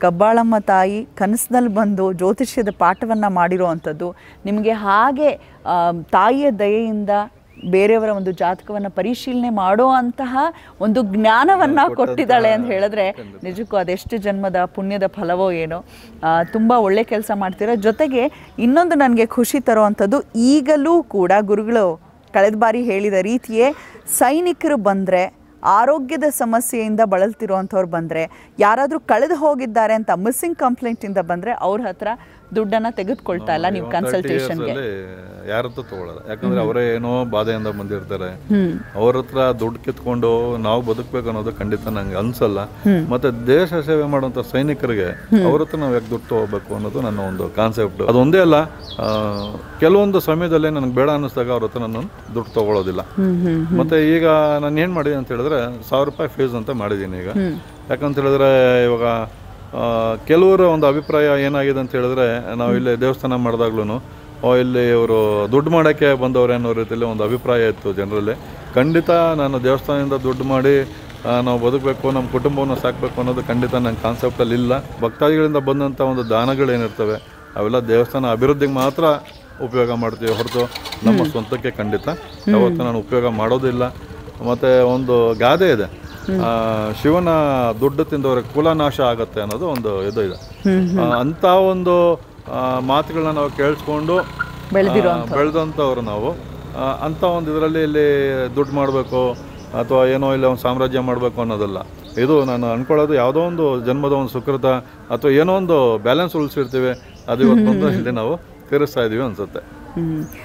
ಕಬ್ಬಾಳಮ್ಮ ತಾಯಿ ಕನಸಿನಲ್ಲಿ ಬಂದು ಜ್ಯೋತಿಷ್ಯದ ಪಾಠವನ್ನು ಮಾಡಿರೋ ಅಂಥದ್ದು ನಿಮಗೆ ಹಾಗೆ ಆ, ತಾಯಿಯ ದಯೆಯಿಂದ ಬೇರೆಯವರ ಒಂದು ಜಾತಕವನ್ನು ಪರಿಶೀಲನೆ ಮಾಡೋ ಅಂತಹ ಒಂದು ಜ್ಞಾನವನ್ನು ಕೊಟ್ಟಿದ್ದಾಳೆ ಅಂತ ಹೇಳಿದ್ರೆ ನಿಜಕ್ಕೂ ಅದೆಷ್ಟು ಜನ್ಮದ ಪುಣ್ಯದ ಫಲವೋ ಏನೋ ಆ, ತುಂಬ ಒಳ್ಳೆ ಕೆಲಸ ಮಾಡ್ತೀರಾ ಜೊತೆಗೆ ಇನ್ನೊಂದು ನನಗೆ ಖುಷಿ ತರುವಂಥದ್ದು ಈಗಲೂ ಕೂಡ ಗುರುಗಳು ಕಳೆದ ಬಾರಿ ಹೇಳಿದ ರೀತಿಯೇ ಸೈನಿಕರು ಬಂದರೆ ಆರೋಗ್ಯದ ಸಮಸ್ಯೆಯಿಂದ ಬಳಲ್ತಿರುವಂಥವ್ರು ಬಂದರೆ ಯಾರಾದರೂ ಕಳೆದು ಹೋಗಿದ್ದಾರೆ ಅಂತ ಮಿಸ್ಸಿಂಗ್ ಕಂಪ್ಲೇಂಟಿಂದ ಬಂದರೆ ಅವ್ರ ಹತ್ರ ದುಡ್ಡನ್ನು ತೆಗೆದುಕೊಳ್ತಾ ಇಲ್ಲ ನೀವು ಕನ್ಸಲ್ಟೇಷನ್ಗೆ ಯಾರ ಹತ್ರ ತಗೊಳಲ್ಲ ಯಾಕಂದ್ರೆ ಅವರೇ ಏನೋ ಬಾಧೆಯಿಂದ ಬಂದಿರ್ತಾರೆ ಅವ್ರ ಹತ್ರ ದುಡ್ಡು ಕಿತ್ಕೊಂಡು ನಾವು ಬದುಕ್ಬೇಕು ಅನ್ನೋದು ಖಂಡಿತ ನಂಗೆ ಅನ್ಸಲ್ಲ ಮತ್ತೆ ದೇಶ ಸೇವೆ ಮಾಡುವಂತ ಸೈನಿಕರಿಗೆ ಅವ್ರ ಹತ್ರ ನಾವು ಯಾಕೆ ದುಡ್ಡು ತಗೋಬೇಕು ಅನ್ನೋದು ನನ್ನ ಒಂದು ಕಾನ್ಸೆಪ್ಟ್ ಅದೊಂದೇ ಅಲ್ಲ ಆ, ಕೆಲವೊಂದು ಸಮಯದಲ್ಲಿ ನನಗೆ ಬೇಡ ಅನ್ನಿಸ್ದಾಗ ಅವ್ರ ಹತ್ರ ನಾನು ದುಡ್ಡು ತಗೊಳ್ಳೋದಿಲ್ಲ ಮತ್ತೆ ಈಗ ನಾನು ಏನ್ ಮಾಡಿದೆ ಅಂತ ಹೇಳಿದ್ರೆ ಸಾವಿರ ರೂಪಾಯಿ ಫೀಸ್ ಅಂತ ಮಾಡಿದ್ದೀನಿ ಈಗ ಯಾಕಂತ ಹೇಳಿದ್ರೆ ಇವಾಗ ಆ, ಕೆಲವರ ಒಂದು ಅಭಿಪ್ರಾಯ ಏನಾಗಿದೆ ಅಂತ ಹೇಳಿದ್ರೆ ನಾವು ಇಲ್ಲಿ ದೇವಸ್ಥಾನ ಮಾಡಿದಾಗ್ಲೂ ಇಲ್ಲಿ ಇವರು ದುಡ್ಡು ಮಾಡೋಕ್ಕೆ ಬಂದವ್ರು ಅನ್ನೋ ರೀತಿಯಲ್ಲಿ ಒಂದು ಅಭಿಪ್ರಾಯ ಇತ್ತು ಜನರಲ್ಲಿ ಖಂಡಿತ ನಾನು ದೇವಸ್ಥಾನದಿಂದ ದುಡ್ಡು ಮಾಡಿ ಆ, ನಾವು ಬದುಕಬೇಕು ನಮ್ಮ ಕುಟುಂಬವನ್ನು ಸಾಕಬೇಕು ಅನ್ನೋದು ಖಂಡಿತ ನನ್ನ ಕಾನ್ಸೆಪ್ಟಲ್ಲಿ ಇಲ್ಲ ಭಕ್ತಾದಿಗಳಿಂದ ಬಂದಂಥ ಒಂದು ದಾನಗಳೇನಿರ್ತವೆ ಅವೆಲ್ಲ ದೇವಸ್ಥಾನ ಅಭಿವೃದ್ಧಿಗೆ ಮಾತ್ರ ಉಪಯೋಗ ಮಾಡ್ತೀವಿ ಹೊರತು ನಮ್ಮ ಸ್ವಂತಕ್ಕೆ ಖಂಡಿತ ಯಾವತ್ತೂ ನಾನು ಉಪಯೋಗ ಮಾಡೋದಿಲ್ಲ ಮತ್ತು ಒಂದು ಗಾದೆ ಇದೆ ಆ, ಶಿವನ ದುಡ್ಡು ತಿಂದವರಿಗೆ ಕುಲನಾಶ ಆಗತ್ತೆ ಅನ್ನೋದು ಒಂದು ಇದು ಇದೆ ಆ, ಅಂತ ಒಂದು ಆ, ಮಾತುಗಳನ್ನ ನಾವು ಕೇಳಿಸ್ಕೊಂಡು ಬೆಳೆದಂಥವ್ರು ನಾವು ಆ, ಅಂತ ಒಂದು ಇದರಲ್ಲಿ ಇಲ್ಲಿ ದುಡ್ಡು ಮಾಡಬೇಕು ಅಥವಾ ಏನೋ ಇಲ್ಲ ಒಂದು ಸಾಮ್ರಾಜ್ಯ ಮಾಡಬೇಕು ಅನ್ನೋದಲ್ಲ ಇದು ನಾನು ಅನ್ಕೊಳ್ಳೋದು ಯಾವುದೋ ಒಂದು ಜನ್ಮದ ಒಂದು ಸುಕೃತ ಅಥವಾ ಏನೋ ಒಂದು ಬ್ಯಾಲೆನ್ಸ್ ಉಳಿಸಿರ್ತೀವಿ ಅದು ಇವತ್ತು ಬಂದು ಇಲ್ಲಿ ನಾವು ತೀರಿಸ್ತಾ ಇದೀವಿ ಅನ್ಸುತ್ತೆ ಹ್ಮ್.